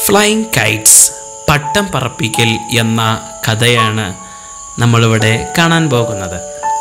Flying Kites പട്ടം പറപ്പിക്കൽ എന്ന കഥയാണ് നമ്മളിവിടെ കാണാൻ പോകുന്നത്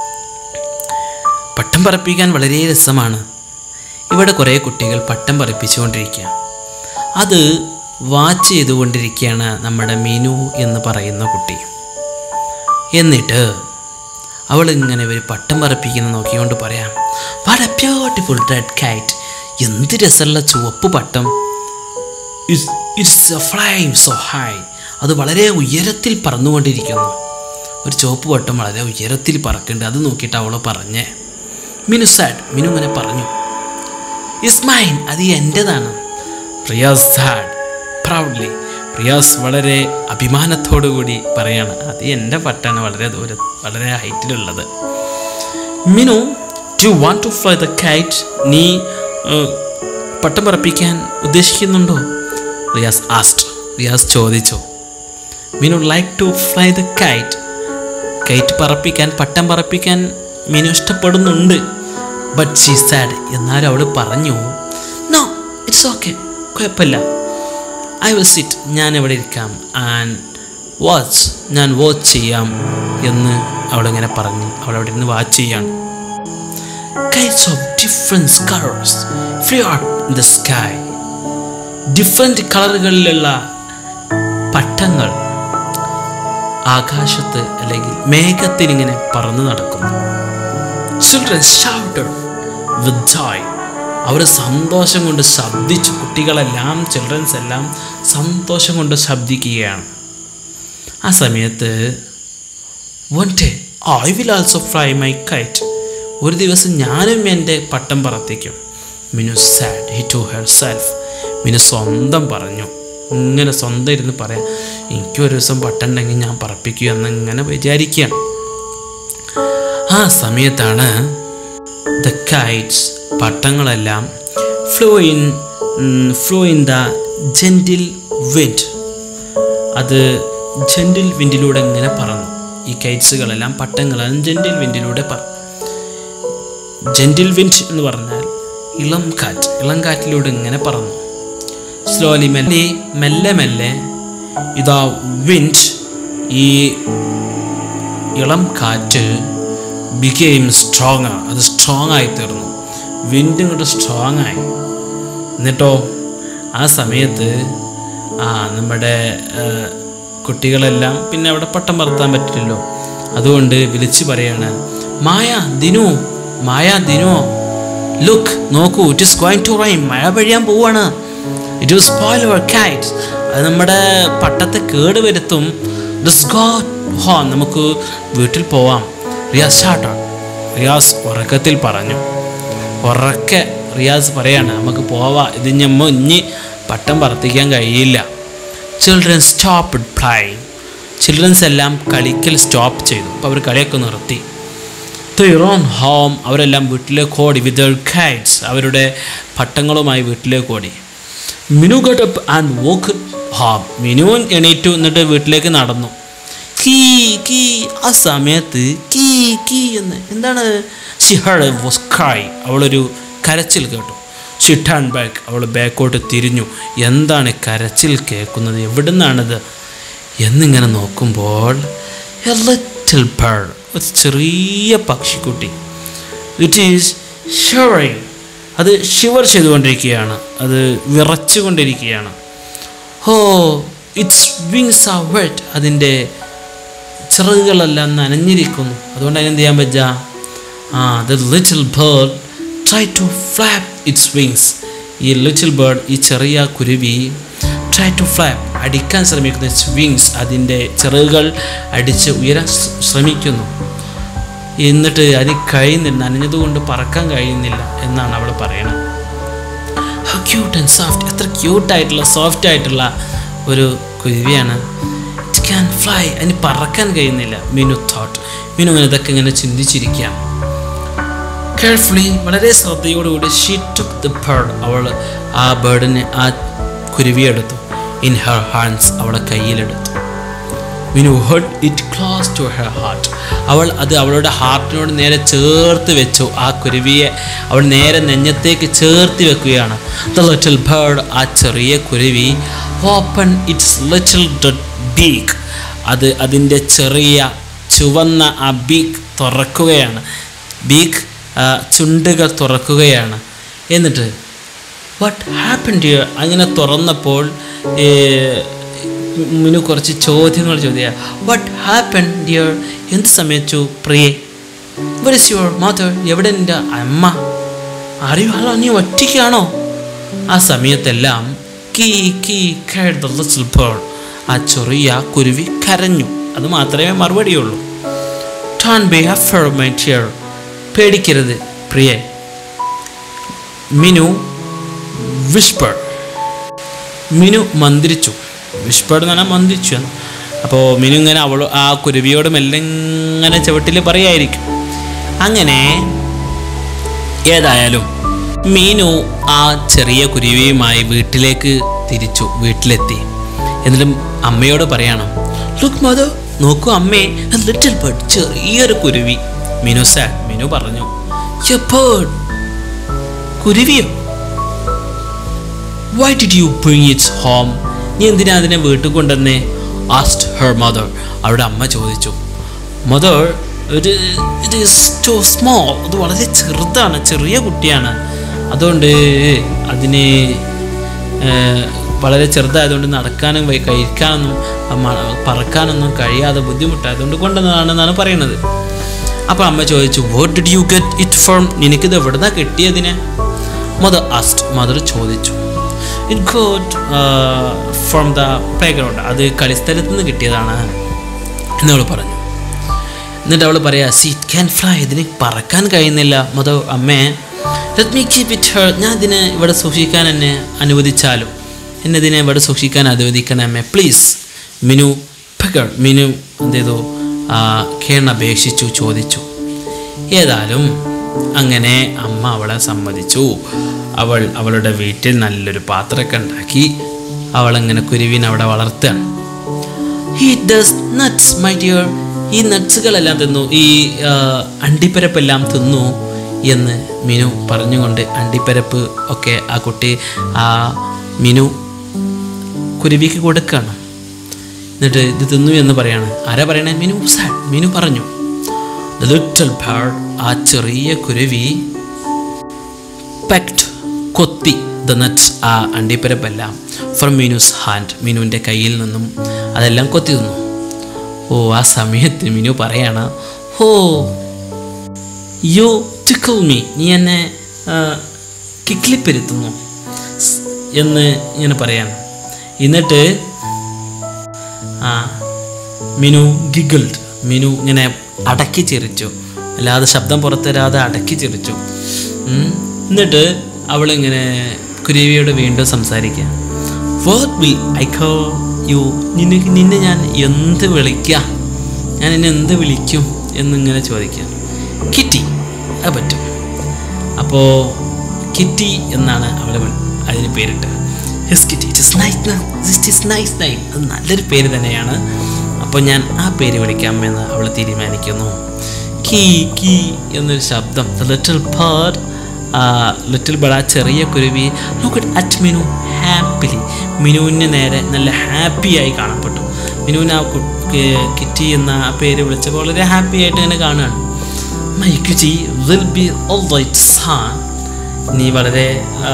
പട്ടം പറപ്പിക്കാൻ വളരെ രസമാണ് ഇവിടെ കുറേ കുട്ടികൾ പട്ടം പറപ്പിച്ചുകൊണ്ടിരിക്കുക അത് വാച്ച് ചെയ്തുകൊണ്ടിരിക്കുകയാണ് നമ്മുടെ മിനു എന്ന് പറയുന്ന കുട്ടി എന്നിട്ട് അവൾ ഇങ്ങനെ ഒരു പട്ടം പറപ്പിക്കുന്ന നോക്കിക്കൊണ്ട് പറയാം what a beautiful red kite എന്ത് രസമുള്ള ചുവപ്പ് പട്ടം ഇറ്റ്സ് ഫ്ലൈങ് സോ ഹൈ അത് വളരെ ഉയരത്തിൽ പറന്നുകൊണ്ടിരിക്കുന്നു ഒരു ചുവപ്പ് പട്ടം വളരെ ഉയരത്തിൽ പറക്കുന്നുണ്ട് അത് നോക്കിയിട്ട് അവൾ പറഞ്ഞേ മിനു സാഡ് മിനു ഇങ്ങനെ പറഞ്ഞു ഇസ് മൈൻ അത് എൻ്റെതാണ് റിയാസ് സാഡ് പ്രൗഡ്ലി റിയാസ് വളരെ അഭിമാനത്തോടു കൂടി പറയാണ് അത് എൻ്റെ പട്ടാണ് വളരെ ദൂര വളരെ ഹൈറ്റിലുള്ളത് Minu to want to fly the kite നീ ഏഹ്, പട്ടം പറപ്പിക്കാൻ ഉദ്ദേശിക്കുന്നുണ്ടോ റിയാസ് ആസ്റ്റ് റിയാസ് ചോദിച്ചു Minu like to fly the kite kite പറപ്പിക്കാൻ പട്ടം പറപ്പിക്കാൻ മീനു ഇഷ്ടപ്പെടുന്നുണ്ട് ബട്ട് ഷീ സാഡ് എന്നാലും അവൾ പറഞ്ഞു നോ ഇറ്റ്സ് ഓക്കെ കുഴപ്പമില്ല ഐ വിൽ സിറ്റ് ഞാൻ ഇവിടെ ഇരിക്കാം ആൻഡ് വാച്ച് ഞാൻ വാച്ച് ചെയ്യാം എന്ന് അവളിങ്ങനെ പറഞ്ഞു അവൾ അവിടെ ഇരുന്ന് വാച്ച് ചെയ്യാണ് kites of different colors flew up in the sky different കളറുകളിലുള്ള പട്ടങ്ങൾ ആകാശത്ത് അല്ലെങ്കിൽ മേഘത്തിൽ ഇങ്ങനെ പറന്നു നടക്കുന്നു ചിൽഡ്രൻ ഷൗട്ടഡ് വിത്ത് ജോയ് അവർ സന്തോഷം കൊണ്ട് ശബ്ദിച്ചു കുട്ടികളെല്ലാം ചിൽഡ്രൻസ് എല്ലാം സന്തോഷം കൊണ്ട് ശബ്ദിക്കുകയാണ് ആ സമയത്ത് one day I will also fly my kite ഒരു ദിവസം ഞാനും എൻ്റെ പട്ടം പറത്തിക്കും Minu said he to herself Minu സ്വന്തം പറഞ്ഞു ഇങ്ങനെ സ്വന്തം ഇരുന്ന് പറയാം എനിക്കൊരു ദിവസം പട്ടം ഉണ്ടെങ്കിൽ ഞാൻ പറപ്പിക്കുക എന്ന് ഇങ്ങനെ വിചാരിക്കുകയാണ് ആ സമയത്താണ് ദ കൈറ്റ്സ് പട്ടങ്ങളെല്ലാം flow in flow in the gentle wind അത് ജെൻറ്റിൽ വിൻഡിലൂടെ ഇങ്ങനെ പറന്നു ഈ കൈറ്റ്സുകളെല്ലാം പട്ടങ്ങളെല്ലാം ജെൻറ്റിൽ വിൻഡിലൂടെ പറന്നു ജെൻറ്റിൽ വിൻഡ് എന്ന് പറഞ്ഞാൽ ഇളം കാറ്റ് ഇളം കാറ്റിലൂടെ ഇങ്ങനെ പറന്നു സ്ലോലി മെല്ലെ മെല്ലെ മെല്ലെ ഇതാ വിൻഡ് ഈ ഇളം കാറ്റ് ബിക്കെയിം സ്ട്രോങ് അത് സ്ട്രോങ് ആയി തീർന്നു വിൻഡ് ഇങ്ങോട്ട് സ്ട്രോങ് ആയി എന്നിട്ടോ ആ സമയത്ത് ആ നമ്മുടെ ആ, കുട്ടികളെല്ലാം പിന്നെ അവിടെ പട്ടം പറത്താൻ പറ്റില്ലല്ലോ അതുകൊണ്ട് വിളിച്ചു പറയാണ് മായ ദിനു മായ ദിനു ലുക്ക് നോക്കൂ it is going to rain മഴ പെയ്യാൻ പോവാണ് it will spoil our kite അത് നമ്മുടെ പട്ടത്തെ കേട് വരുത്തും Let's go home. നമുക്ക് വീട്ടിൽ പോവാം റിയാസ് ഷാട്ടോ റിയാസ് ഉറക്കത്തിൽ പറഞ്ഞു ഉറക്കെ റിയാസ് പറയാണ് നമുക്ക് പോവാ ഇത് ഞമ്മ ഇനി പട്ടം പറത്തിക്കാൻ കഴിയില്ല ചിൽഡ്രൻ സ്റ്റോപ്പ് പ്ലൈങ് ചിൽഡ്രൻസ് എല്ലാം കളിക്കൽ സ്റ്റോപ്പ് ചെയ്തു അപ്പോൾ അവർ കളിയൊക്കെ നിർത്തി തിറോൺ ഹോം അവരെല്ലാം വീട്ടിലേക്ക് ഓടി വിത്ത് കൈറ്റ്സ് അവരുടെ പട്ടങ്ങളുമായി വീട്ടിലേക്ക് ഓടി Minu got up and walk home മിനുവും എണീറ്റു എന്നിട്ട് വീട്ടിലേക്ക് നടന്നു കീ കീ ആ സമയത്ത് കീ കീ എന്ന് എന്താണ് ഷി ഹേർഡ് വാസ് ക്രൈ അവളൊരു കരച്ചിൽ കേട്ടു ഷി ടേൺ ബാക്ക് അവൾ ബാക്കോട്ട് തിരിഞ്ഞു എന്താണ് കരച്ചിൽ കേൾക്കുന്നത് എവിടെ നിന്നാണിത് എന്നിങ്ങനെ നോക്കുമ്പോൾ എ ലിറ്റിൽ ബേർഡ് ഒരു ചെറിയ പക്ഷിക്കുട്ടി ഇറ്റ് ഈസ് ഷവറിങ് അത് ഷിവർ ചെയ്തുകൊണ്ടിരിക്കുകയാണ് അത് വിറച്ചുകൊണ്ടിരിക്കുകയാണ് ഹോ ഇറ്റ്സ് വിങ്സ് ആർ വെറ്റ് അതിൻ്റെ ചിറകുകളെല്ലാം നനഞ്ഞിരിക്കുന്നു അതുകൊണ്ട് അതിനെന്ത് ചെയ്യാൻ പറ്റുക ആ the little bird try to flap its wings ഈ ലിറ്റിൽ ബേർഡ് ഈ ചെറിയ കുരുവി ട്രൈ ടു ഫ്ലാപ്പ് അടിക്കാൻ ശ്രമിക്കുന്ന ഇറ്റ്സ് വിങ്സ് അതിൻ്റെ ചിറകുകൾ അടിച്ച് ഉയരാൻ ശ്ര- ശ്രമിക്കുന്നു എന്നിട്ട് അതിന് കഴിയുന്നില്ല നനഞ്ഞതുകൊണ്ട് പറക്കാൻ കഴിയുന്നില്ല എന്നാണ് അവൾ പറയുന്നത് ക്യൂട്ട് ആൻഡ് സോഫ്റ്റ് എത്ര ക്യൂട്ടായിട്ടുള്ള സോഫ്റ്റ് ആയിട്ടുള്ള ഒരു കുരുവിയാണ് ഇറ്റ് ക്യാൻ ഫ്ലൈ അതിന് പറക്കാൻ കഴിയുന്നില്ല മിനു തോട്ട് മിനു ഇങ്ങനെ ഇതൊക്കെ ഇങ്ങനെ ചിന്തിച്ചിരിക്കുക കെയർഫുള്ളി വളരെ ശ്രദ്ധയോടുകൂടി ഷീ ടുക്ക് ദ ബേർഡ് അവൾ ആ ബേർഡിനെ ആ കുരുവിയെടുത്തു ഇൻ ഹർ ഹാൻഡ്സ് അവളെ കയ്യിലെടുത്തു Minu held it close to her heart അവൾ അത് അവളുടെ ഹാർട്ടിനോട് നേരെ ചേർത്ത് വെച്ചു ആ കുരുവിയെ അവൾ നേരെ നെഞ്ഞത്തേക്ക് ചേർത്ത് വെക്കുകയാണ് ദ ലിറ്റിൽ ബേർഡ് ആ ചെറിയ കുരുവി ഓപ്പൺ ഇറ്റ്സ് ലിറ്റിൽ ബീക്ക് അത് അതിൻ്റെ ചെറിയ ചുവന്ന ആ ബീക്ക് തുറക്കുകയാണ് ബീക്ക് ചുണ്ടുകൾ തുറക്കുകയാണ് എന്നിട്ട് വാട്ട് ഹാപ്പൻ ടു അങ്ങനെ തുറന്നപ്പോൾ ഏ, മിനു കുറച്ച് ചോദ്യങ്ങൾ ചോദിക്കുക വാട്ട് ഹാപ്പൻ ഡിയർ എന്ത് സമയത്തു പ്രിയേ വർ ഇസ് യുവർ മദർ എവിടെ എൻ്റെ അമ്മ അറിയോ ഹലോ നീ ഒറ്റയ്ക്കാണോ ആ സമയത്തെല്ലാം കീ കീ കേഡ് ദ ലിറ്റിൽ ബേർഡ് ആ ചെറിയ കുരുവി കരഞ്ഞു അത് മാത്രമേ മറുപടിയുള്ളൂ don't be afraid my dear പേടിക്കരുത് പ്രിയേ മിനു വിഷ്പർ മിനു മന്ത്രിച്ചു വിഷ്പേഡ് എന്ന് പറഞ്ഞാൽ മന്ത്രിച്ചു എന്ന്. അപ്പോൾ മിനു ഇങ്ങനെ അവൾ ആ കുരുവിയോട് മെല്ലെ ഇങ്ങനെ ചവിട്ടിൽ പറയായിരിക്കും അങ്ങനെ ഏതായാലും മീനു ആ ചെറിയ കുരുവിയുമായി വീട്ടിലേക്ക് തിരിച്ചു വീട്ടിലെത്തി എന്നിട്ടും അമ്മയോട് പറയണം ലുക്ക് മദർ നോക്കൂ അമ്മേ ലിറ്റിൽ ബേർഡ് ചെറിയൊരു കുരുവി മിനു സാഡ് മിനു പറഞ്ഞു "A bird." കുരുവിയോ why did you bring its home നീ എന്തിനാ അതിനെ വീട്ടിൽ കൊണ്ടുവന്നേ ആസ്റ്റ് ഹെർ മദർ അവരുടെ അമ്മ ചോദിച്ചു മദർ ഒരു ഇറ്റ് ഈസ് ടു സ്മോൾ അത് വളരെ ചെറുതാണ് ചെറിയ കുട്ടിയാണ് അതുകൊണ്ട് അതിന് ഏഹ്, വളരെ ചെറുതായതുകൊണ്ട് നടക്കാനും വൈ- കഴിക്കാനൊന്നും ആ, മ- പറക്കാനൊന്നും കഴിയാതെ ബുദ്ധിമുട്ടായതുകൊണ്ട് കൊണ്ടുവന്നതാണെന്നാണ് പറയുന്നത് അപ്പോൾ അമ്മ ചോദിച്ചു what did you get it from നിനക്കിത് എവിടുന്നാ കിട്ടിയതിനെ മദർ ആസ്റ്റ് മദർ ചോദിച്ചു it got from the playground അത് കളിസ്ഥലത്ത് നിന്ന് കിട്ടിയതാണ് എന്നവൾ പറഞ്ഞു എന്നിട്ട് അവൾ പറയാ സീറ്റ് ക്യാൻ ഫ്ലൈ ഇതിന് പറക്കാൻ കഴിയുന്നില്ല മദർ അമ്മേ let me keep it here ഞാൻ ഇതിനെ ഇവിടെ സൂക്ഷിക്കാൻ എന്നെ അനുവദിച്ചാലും എന്നെ ഇതിനെ ഇവിടെ സൂക്ഷിക്കാൻ അനുവദിക്കണം അമ്മേ പ്ലീസ് മിനു പകർ മിനു എന്ത് ചെയ്തു ആ, കേണപേക്ഷിച്ചു ചോദിച്ചു ഏതായാലും അങ്ങനെ അമ്മ അവളെ സമ്മതിച്ചു അവൾ അവളുടെ വീട്ടിൽ നല്ലൊരു പാത്രമൊക്കെ ഉണ്ടാക്കി അവളങ്ങനെ കുരുവിനെ അവിടെ വളർത്തുകയാണ് he does nuts my dear ഈ നട്ട്സുകളെല്ലാം തിന്നു ഈ ആ, അണ്ടിപ്പരപ്പെല്ലാം തിന്നു എന്ന് മിനു പറഞ്ഞുകൊണ്ട് അണ്ടിപ്പരപ്പ് ഒക്കെ ആ കുട്ടി ആ മിനു കുരുവിക്ക് കൊടുക്കുകയാണ് എന്നിട്ട് ഇത് തിന്നു എന്ന് പറയാണ് ആരാ പറയണേ മിനു സാഡ് മിനു പറഞ്ഞു ദ ലിറ്റിൽ ബേർഡ് ആ ചെറിയ കുരുവി പെക്ട് കൊത്തി ദ നട്ട്സ് ആ അണ്ടിപ്പരപ്പെല്ലാം ഫ്രം മീനുസ് ഹാൻഡ് മീനുവിൻ്റെ കയ്യിൽ നിന്നും അതെല്ലാം കൊത്തി തിന്നു ഓ ആ സമയത്ത് മിനു പറയാണ് ഓ യു ടിക്കിൾ മീ നീ എന്നെ ആ, കിക്ലിപ്പെരുത്തുന്നു സ് എന്ന് ഇങ്ങനെ പറയാണ് എന്നിട്ട് ആ മിനു ഗിഗിൾഡ് മിനു ഇങ്ങനെ അടക്കി ചിരിച്ചു അല്ലാതെ ശബ്ദം പുറത്തു വരാതെ അടക്കി ചിരിച്ചു ഉം. എന്നിട്ട് അവളിങ്ങനെ കുരുവിയോട് വീണ്ടും സംസാരിക്കുക what will I call you നിനക്ക് നിന്നെ ഞാൻ എന്ത് വിളിക്കുക ഞാൻ എന്നെ എന്ത് വിളിക്കും എന്നിങ്ങനെ ചോദിക്കുക കിറ്റി അത് പറ്റും അപ്പോൾ കിറ്റി എന്നാണ് അവളെ വിളി- അതിന് പേരിട്ട് his Kitty it is nice it is nice name അത് നല്ലൊരു പേര് തന്നെയാണ് അപ്പോൾ ഞാൻ ആ പേര് വിളിക്കാമെന്ന് അവൾ തീരുമാനിക്കുന്നു കീ കീ എന്നൊരു ശബ്ദം ലിറ്റിൽ ബേർഡ് ലിറ്റിൽ ബേർഡ് ആ ചെറിയ കുരുവി ലുക്ക് അറ്റ് മിനു ഹാപ്പിലി മിനുവിന് നേരെ നല്ല ഹാപ്പിയായി കാണപ്പെട്ടു മിനുവിന് ആ കു- കി- കിറ്റി എന്ന ആ പേര് വിളിച്ചപ്പോൾ വളരെ ഹാപ്പി ആയിട്ട് ഇങ്ങനെ കാണുകയാണ് മൈ കുറ്റി വിൽ ബി ഓൾ റൈറ്റ് സാ നീ വളരെ ആ,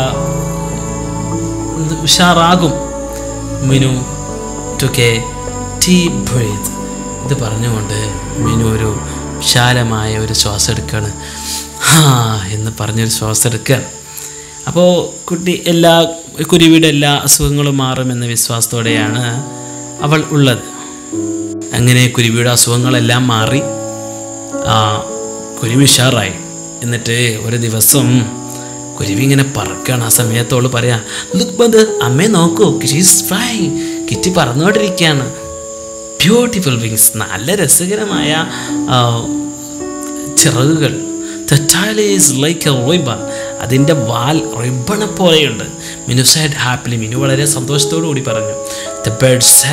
ഉഷാറാകും മിനു ടുക്കെ ടീ ബ്രീത്ത് ഇത് പറഞ്ഞുകൊണ്ട് മിനു ഒരു വിശാലമായ ഒരു ശ്വാസം എടുക്കുകയാണ് ഹാ എന്ന് പറഞ്ഞൊരു ശ്വാസം എടുക്കുകയാണ് അപ്പോൾ കുട്ടി എല്ലാ കുരുവിയുടെ എല്ലാ അസുഖങ്ങളും മാറുമെന്ന വിശ്വാസത്തോടെയാണ് അവൾ ഉള്ളത് അങ്ങനെ കുരുവിയുടെ അസുഖങ്ങളെല്ലാം മാറി ആ കുരുവി ഉഷാറായി എന്നിട്ട് ഒരു ദിവസം കുരുവി ഇങ്ങനെ പറക്കുകയാണ് ആ സമയത്തോള് പറയാ ലുക്ക് ബന്ദ് അമ്മയെ നോക്കൂ ഷീസ് ഫ്ലൈ കിറ്റി പറന്നുകൊണ്ടിരിക്കുകയാണ് ബ്യൂട്ടിഫുൾ വിങ്സ് നല്ല രസകരമായ ആ, ചിറകുകൾ The tail is like a ribbon. അതിൻ്റെ വാൽ റിബണെ പോലെയുണ്ട് മിനു സാഡ് ഹാപ്പിലി മിനു വളരെ സന്തോഷത്തോടു കൂടി പറഞ്ഞു the bird sat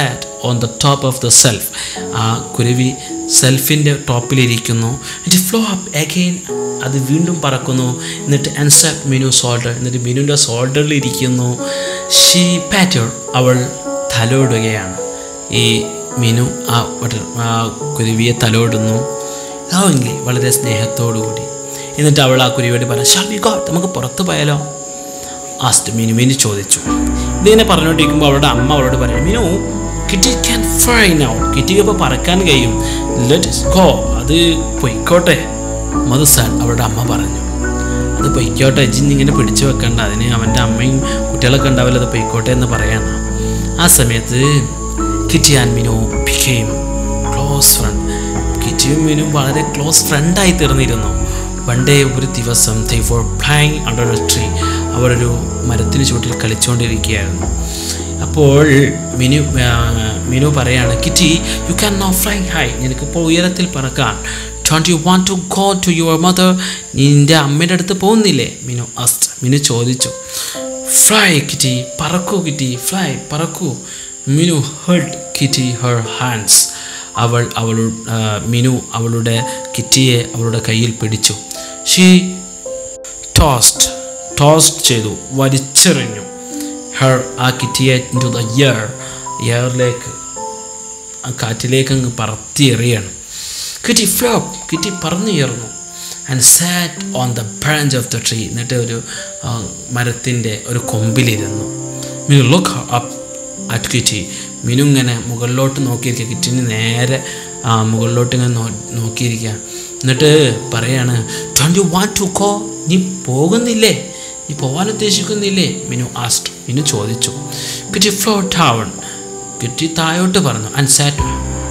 on the top of the shelf ആ കുരുവി സെൽഫിൻ്റെ ടോപ്പിലിരിക്കുന്നു ഇറ്റ് ഫ്ലോ അപ്പ് അഗെയിൻ അത് വീണ്ടും പറക്കുന്നു എന്നിട്ട് അൻസാപ്പ് മിനു സോൾഡർ എന്നിട്ട് മിനുവിൻ്റെ സോൾഡറിൽ ഇരിക്കുന്നു ഷീ പാറ്റർ അവൾ തലോടുകയാണ് ഈ മിനു ആ ബട്ടർ- ആ കുരുവിയെ തലോടുന്നു ലവ്ലി വളരെ സ്നേഹത്തോടു കൂടി എന്നിട്ട് അവൾ ആ കുരുവിയോട് പറഞ്ഞു ഷാൽ വി ഗോട്ട് നമുക്ക് പുറത്ത് പോയാലോ ആസ്റ്റ് മിനു മിനു ചോദിച്ചു ഇതിങ്ങനെ പറഞ്ഞുകൊണ്ടിരിക്കുമ്പോൾ അവളുടെ അമ്മ അവളോട് പറയും Minu Kitty can fly now കിറ്റിക്ക് ഇപ്പോൾ പറക്കാൻ കഴിയും ലെറ്റ് ഗോ അത് പൊയ്ക്കോട്ടെ മധുസാൻ അവളുടെ അമ്മ പറഞ്ഞു അത് പൊയ്ക്കോട്ടെ ഇജിന്ന് ഇങ്ങനെ പിടിച്ചു വെക്കണ്ട അതിന് അവൻ്റെ അമ്മയും കുട്ടികളൊക്കെ ഉണ്ടാവില്ല അത് പൊയ്ക്കോട്ടെ എന്ന് പറയാണ് ആ സമയത്ത് Kitty and Minu became close friend കിറ്റിയും മിനും വളരെ ക്ലോസ് ഫ്രണ്ടായി തീർന്നിരുന്നു വൺ ഡേ ഒരു ദിവസം they for flying under a tree അവരൊരു മരത്തിന് ചുവട്ടിൽ കളിച്ചുകൊണ്ടിരിക്കുകയായിരുന്നു അപ്പോൾ മിനു ആ, മിനു പറയാണ് Kitty you can now fly high നിനക്കിപ്പോൾ ഉയരത്തിൽ പറക്കാൻ don't you want to go to your mother നീ നിൻ്റെ അമ്മയുടെ അടുത്ത് പോകുന്നില്ലേ മിനു അസ്റ്റ് മിനു ചോദിച്ചു ഫ്ലൈ കിറ്റി പറക്കൂ കിറ്റി ഫ്ലൈ പറക്കൂ Minu held kitty her hands അവൾ അവൾ ആ, മിനു അവളുടെ കിറ്റിയെ അവളുടെ കയ്യിൽ പിടിച്ചു ഷീ ടോസ്റ്റ് ടോസ്റ്റ് ചെയ്തു വലിച്ചെറിഞ്ഞു ഹെർ ആ കിറ്റിയെ ഇൻ ടു ദ ഇയർ ഇയറിലേക്ക് ആ കാറ്റിലേക്ക് അങ്ങ് പറത്തി എറിയാണ് കിറ്റി ഫ്ലോപ്പ് കിറ്റി പറന്നുയർന്നു and sat on the branch of the tree എന്നിട്ട് ഒരു മരത്തിൻ്റെ ഒരു കൊമ്പിലിരുന്നു Minu look up at Kitty Minu ഇങ്ങനെ മുകളിലോട്ട് നോക്കിയിരിക്കുക കിറ്റിന് നേരെ ആ, മുകളിലോട്ട് ഇങ്ങനെ നോ നോക്കിയിരിക്കുക എന്നിട്ട് പറയാണ് don't you want to go നീ പോകുന്നില്ലേ നീ പോകാൻ ഉദ്ദേശിക്കുന്നില്ലേ മിനു ആസ്റ്റ് മിനു ചോദിച്ചു കിറ്റി ഫ്ലോ ഡൗൺ കിറ്റി താഴോട്ട് പറഞ്ഞു and sat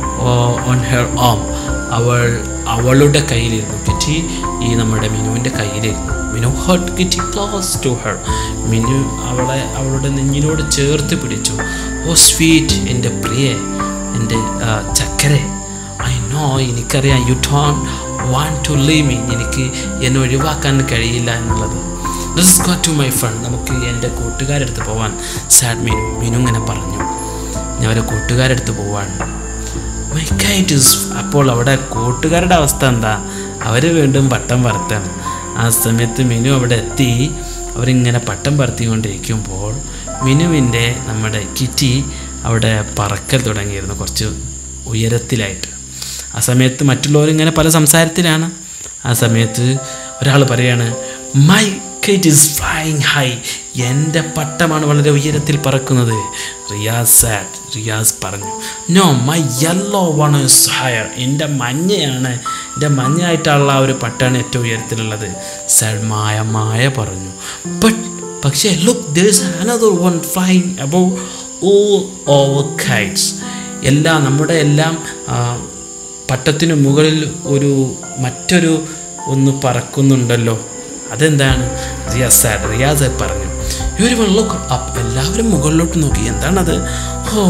on her arm അവൾ അവളുടെ കയ്യിലിരുന്നു കിറ്റി ഈ നമ്മുടെ മിനുവിൻ്റെ കയ്യിലിരുന്നു മിനു ഹട്ട് Kitty close to her Minu അവളെ അവളുടെ നെഞ്ഞിനോട് ചേർത്ത് പിടിച്ചു ഓ സ്വീറ്റ് എൻ്റെ പ്രിയെ എൻ്റെ ആ, ചക്കരെ ഐ നോ എനിക്കറിയാം you don't want to leave me എനിക്ക് എന്നെ ഒഴിവാക്കാൻ കഴിയില്ല എന്നുള്ളത് let's go to my friend നമുക്ക് എൻ്റെ കൂട്ടുകാരെടുത്ത് പോവാൻ സാഡ് മീനു മീനു ഇങ്ങനെ പറഞ്ഞു ഞാൻ അവരെ കൂട്ടുകാരെടുത്ത് പോവാണ് മൈ കൈറ്റ് ഇസ് അപ്പോൾ അവിടെ കൂട്ടുകാരുടെ അവസ്ഥ എന്താ അവർ വീണ്ടും പട്ടം പറത്താണ് ആ സമയത്ത് മിനു അവിടെ എത്തി അവരിങ്ങനെ പട്ടം പറത്തിക്കൊണ്ടിരിക്കുമ്പോൾ മിനുവിൻ്റെ നമ്മുടെ കിറ്റി അവിടെ പറക്കൽ തുടങ്ങിയിരുന്നു കുറച്ച് ഉയരത്തിലായിട്ട് ആ സമയത്ത് മറ്റുള്ളവരിങ്ങനെ പല സംസാരത്തിലാണ് ആ സമയത്ത് ഒരാൾ പറയാണ് my kite is flying high എൻ്റെ പട്ടമാണ് വളരെ ഉയരത്തിൽ പറക്കുന്നത് റിയാസ് സാറ്റ് റിയാസ് പറഞ്ഞു no my yellow one is higher എൻ്റെ മഞ്ഞയാണ് എൻ്റെ മഞ്ഞയായിട്ടുള്ള ആ ഒരു പട്ടാണ് ഏറ്റവും ഉയരത്തിലുള്ളത് സാഡ് മായ മായ പറഞ്ഞു ബട്ട് പക്ഷേ look there's another one flying above all over kites എല്ലാം നമ്മുടെ എല്ലാം ആ, പട്ടത്തിനു മുകളിൽ ഒരു മറ്റൊരു ഒന്ന് പറക്കുന്നുണ്ടല്ലോ അതെന്താണ് റിയാസ് സാഡ് റിയാസ് പറഞ്ഞു ഇവർ ലുക്ക് അപ്പ് എല്ലാവരും മുകളിലോട്ട് നോക്കി എന്താണത് oh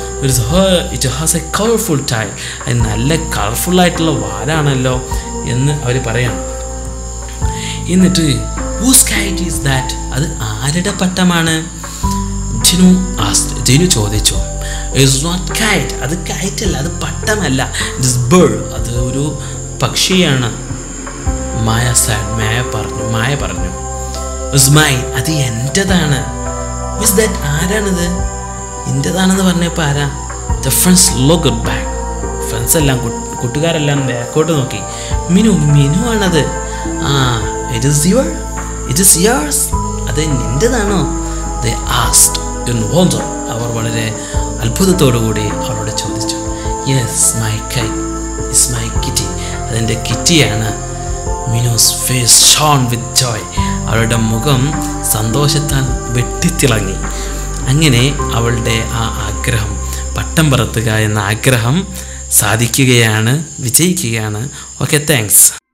it has a colourful tail അത് നല്ല കളർഫുൾ ആയിട്ടുള്ള വാലാണല്ലോ എന്ന് അവർ പറയാം എന്നിട്ട് ഹൂസ് കൈറ്റ് ഈസ് ദാറ്റ് അത് ആരുടെ പട്ടമാണ് ജിനു ആസ്റ്റ് ജിനു ചോദിച്ചു ഇറ്റ്സ് നോട്ട് കൈറ്റ് അത് കൈറ്റ് അല്ല അത് പട്ടമല്ല ഇറ്റ്സ് ബേർഡ് അത് ഒരു പക്ഷിയാണ് മായ സാഡ് മായ പറഞ്ഞു മായ പറഞ്ഞു ഇറ്റ്സ് മൈൻ അത് എൻ്റെതാണ് മിസ് ദാറ്റ് ആരാണിത് എൻ്റെതാണെന്ന് പറഞ്ഞപ്പോൾ ആരാ the friends look back friends എല്ലാം കു- കൂട്ടുകാരെല്ലാം ബാക്കോട്ട് നോക്കി മിനു മിനു ആണത് ആ it is your it is yours അത് നിൻ്റെതാണോ ദ ആസ്റ്റ് ഇൻ വോണ്ടർ അവർ വളരെ അത്ഭുതത്തോടു കൂടി അവരോട് ചോദിച്ചു yes my kite is my Kitty അതെൻ്റെ കിറ്റിയാണ് Minu's face shone with joy അവളുടെ മുഖം സന്തോഷത്താൽ വെട്ടിത്തിളങ്ങി അങ്ങനെ അവളുടെ ആ ആഗ്രഹം പട്ടം പറത്തുക എന്ന ആഗ്രഹം സാധിക്കുകയാണ് വിജയിക്കുകയാണ് ഓക്കെ താങ്ക്സ്